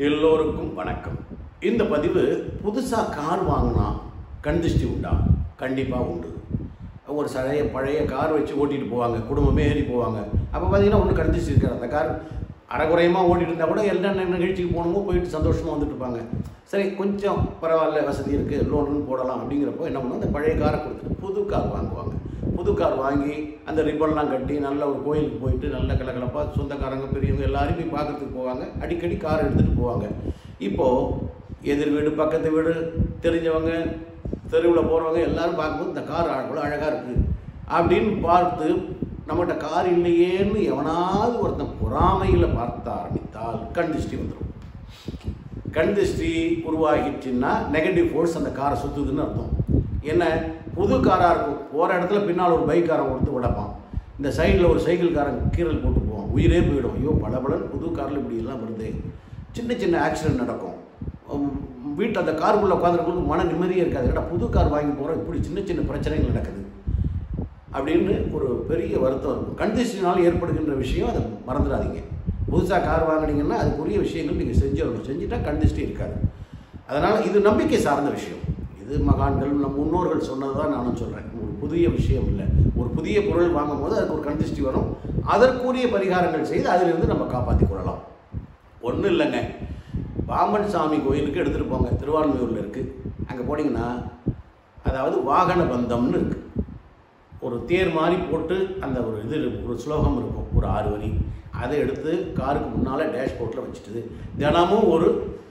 எல்லோருக்கும் வணக்கம் இந்த பதிவு புதுசாக கார் வாங்கினா கண் திருஷ்டி உண்டா கண்டிப்பாக உண்டு ஒரு சழைய பழைய கார் வச்சு ஓட்டிட்டு போவாங்க குடும்பமே ஏறி போவாங்க அப்போ பார்த்தீங்கன்னா ஒன்றும் கண் திருஷ்டி இருக்காது அந்த கார் அரைகுறையமாக ஓட்டிட்டு இருந்தால் கூட என்னென்ன நிகழ்ச்சிக்கு போகணுமோ போயிட்டு சந்தோஷமாக வந்துட்டு இருப்பாங்க சரி கொஞ்சம் பரவாயில்ல வசதி இருக்குது லோனுன்னு போடலாம் அப்படிங்கிறப்போ என்ன பண்ணுவோம் அந்த பழைய காரை கொடுத்துட்டு புது கார் வாங்குவாங்க புது கார் வாங்கி அந்த ரிப்பன்லாம் கட்டி நல்ல ஒரு கோயிலுக்கு போயிட்டு நல்ல கலகலப்பாக சொந்தக்காரங்க பெரியவங்க எல்லாரும் போய் பார்க்கறதுக்கு போவாங்க அடிக்கடி கார் எடுத்துகிட்டு போவாங்க இப்போது எதிர் வீடு பக்கத்து வீடு தெரிஞ்சவங்க தெருவில் போகிறவங்க எல்லாரும் பார்க்கும்போது இந்த கார் அவ்வளோ அழகாக இருக்குது அப்படின்னு பார்த்து நம்மகிட்ட கார் இல்லையேன்னு எவனாவது ஒருத்தன் பொறாமையில் பார்த்த ஆரம்பித்தால் கண் திருஷ்டி வந்துடும் கண் திருஷ்டி உருவாகிடுச்சுன்னா நெகட்டிவ் ஃபோர்ஸ் அந்த காரை சுற்றுதுன்னு அர்த்தம் என்ன புது காராக இருக்கும் போகிற இடத்துல பின்னால் ஒரு பைக்காரன் கொடுத்து விடப்பான் இந்த சைடில் ஒரு சைக்கிள்காரன் கீரல் போட்டு போவான் உயிரே போயிடும் ஐயோ பளபளன்னு புது காரில் இப்படி எல்லாம் வருது சின்ன சின்ன ஆக்சிடென்ட் நடக்கும் வீட்டில் அந்த காருக்குள்ளே உட்காந்துருக்கும் மன நிம்மதியே இருக்காது ஏன்னா புது கார் வாங்கி போகிறோம் இப்படி சின்ன சின்ன பிரச்சனைகள் நடக்குது அப்படின்னு ஒரு பெரிய வருத்தம் இருக்கும் கண் திருஷ்டினால் ஏற்படுகின்ற விஷயம் அதை மறந்துடாதீங்க புதுசாக கார் வாங்குனீங்கன்னா அதுக்குரிய விஷயங்கள் நீங்கள் செஞ்சிடணும் செஞ்சுட்டா கண் திருஷ்டி இருக்காது அதனால் இது நம்பிக்கை சார்ந்த விஷயம் இது மகான்கள் நம் முன்னோர்கள் சொன்னது தான் நானும் சொல்கிறேன் ஒரு புதிய விஷயம் இல்லை ஒரு புதிய பொருள் வாங்கும் போது அதுக்கு ஒரு கண் திருஷ்டி வரும் அதற்குரிய பரிகாரங்கள் செய்து அதிலிருந்து நம்ம காப்பாற்றிக் கொள்ளலாம் ஒன்றும் இல்லைங்க பாம்பன் சாமி கோயிலுக்கு எடுத்துகிட்டு போங்க திருவான்மையூரில் இருக்குது அங்கே போனீங்கன்னா அதாவது வாகன பந்தம்னு இருக்குது ஒரு தேர் மாதிரி போட்டு அந்த ஒரு இது ஒரு ஸ்லோகம் இருக்கும் ஒரு ஆறு வரி அதை எடுத்து காருக்கு முன்னால் டேஷ்போர்ட்டில் வச்சுட்டு தினமும் ஒரு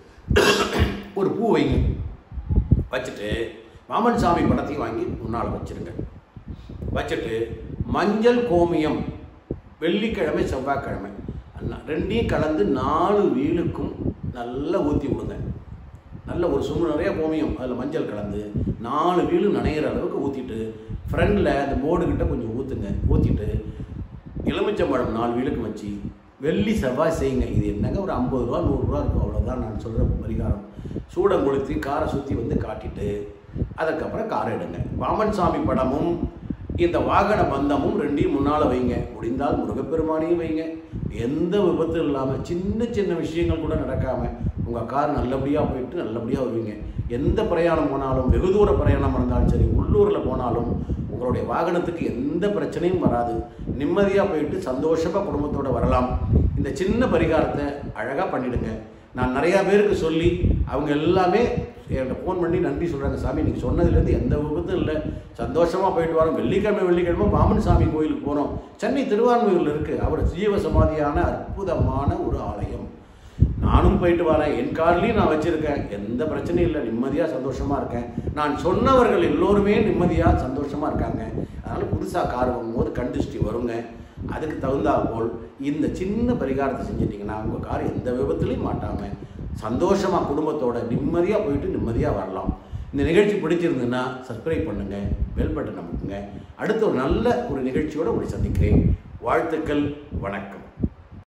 ஒரு பூ வைங்க வச்சுட்டு மாமன் சாமி படத்தையும் வாங்கி முன்னால் வச்சுருங்க வச்சுட்டு மஞ்சள் கோமியம் வெள்ளிக்கிழமை செவ்வாய்க்கிழமை அண்ணா ரெண்டையும் கலந்து நாலு வீலுக்கும் நல்லா ஊற்றி விடுங்க நல்ல ஒரு சுமு நிறைய கோமியம் அதில் மஞ்சள் கலந்து நாலு வீலு நனையிற அளவுக்கு ஊற்றிட்டு ஃப்ரண்டில் அந்த போர்டுக்கிட்ட கொஞ்சம் ஊற்றுங்க ஊற்றிட்டு எலுமிச்சம்பழம் நாலு வீலுக்கு வச்சு வெள்ளி செவ்வாய் செய்யுங்க இது என்னங்க ஒரு ஐம்பது ரூபா நூறுரூவா இருக்கும் அவ்வளோதான் நான் சொல்கிற பரிகாரம் சூடம் கொளுத்தி காரை சுற்றி வந்து காட்டிட்டு அதுக்கப்புறம் காரை எடுங்க வாமன் சாமி படமும் இந்த வாகன பந்தமும் ரெண்டையும் முன்னால் வைங்க முடிந்தால் முருகப்பெருமானையும் வைங்க எந்த விபத்தும் இல்லாமல் சின்ன சின்ன விஷயங்கள் கூட நடக்காமல் உங்கள் கார் நல்லபடியாக போயிட்டு நல்லபடியாக வருவீங்க எந்த பிரயாணம் போனாலும் வெகு தூர பிரயாணம் இருந்தாலும் சரி உள்ளூரில் போனாலும் உங்களுடைய வாகனத்துக்கு எந்த பிரச்சனையும் வராது நிம்மதியாக போயிட்டு சந்தோஷமாக குடும்பத்தோடு வரலாம் இந்த சின்ன பரிகாரத்தை அழகாக பண்ணிடுங்க நான் நிறையா பேருக்கு சொல்லி அவங்க எல்லாமே என்கிட்ட ஃபோன் பண்ணி நன்றி சொல்கிறாங்க சாமி நீங்கள் சொன்னதுலேருந்து எந்த விபத்தும் இல்லை சந்தோஷமாக போயிட்டு வரோம் வெள்ளிக்கிழமை வெள்ளிக்கிழமை பாமன் சாமி கோயிலுக்கு போகிறோம் சென்னை திருவான்மையூரில் இருக்குது அவர் ஜீவ சமாதியான அற்புதமான ஒரு ஆலயம் நானும் போயிட்டு வரேன் என் கார்லேயும் நான் வச்சுருக்கேன் எந்த பிரச்சனையும் இல்லை நிம்மதியாக சந்தோஷமாக இருக்கேன் நான் சொன்னவர்கள் எல்லோருமே நிம்மதியாக சந்தோஷமாக இருக்காங்க அதனால் புதுசாக கார் வாங்கும்போது கண் திருஷ்டி வருங்க அதுக்கு தகுந்தா போல் இந்த சின்ன பரிகாரத்தை செஞ்சிட்டிங்கன்னா உங்கள் கார் எந்த விபத்துலையும் மாட்டாமல் சந்தோஷமாக குடும்பத்தோட நிம்மதியாக போயிட்டு நிம்மதியாக வரலாம் இந்த நிகழ்ச்சி பிடிச்சிருந்ததுன்னா சப்ஸ்கிரைப் பண்ணுங்கள் பெல் பட்டன் அமுக்குங்க அடுத்த ஒரு நல்ல ஒரு நிகழ்ச்சியோடு உங்களை சந்திக்கிறேன் வாழ்த்துக்கள் வணக்கம்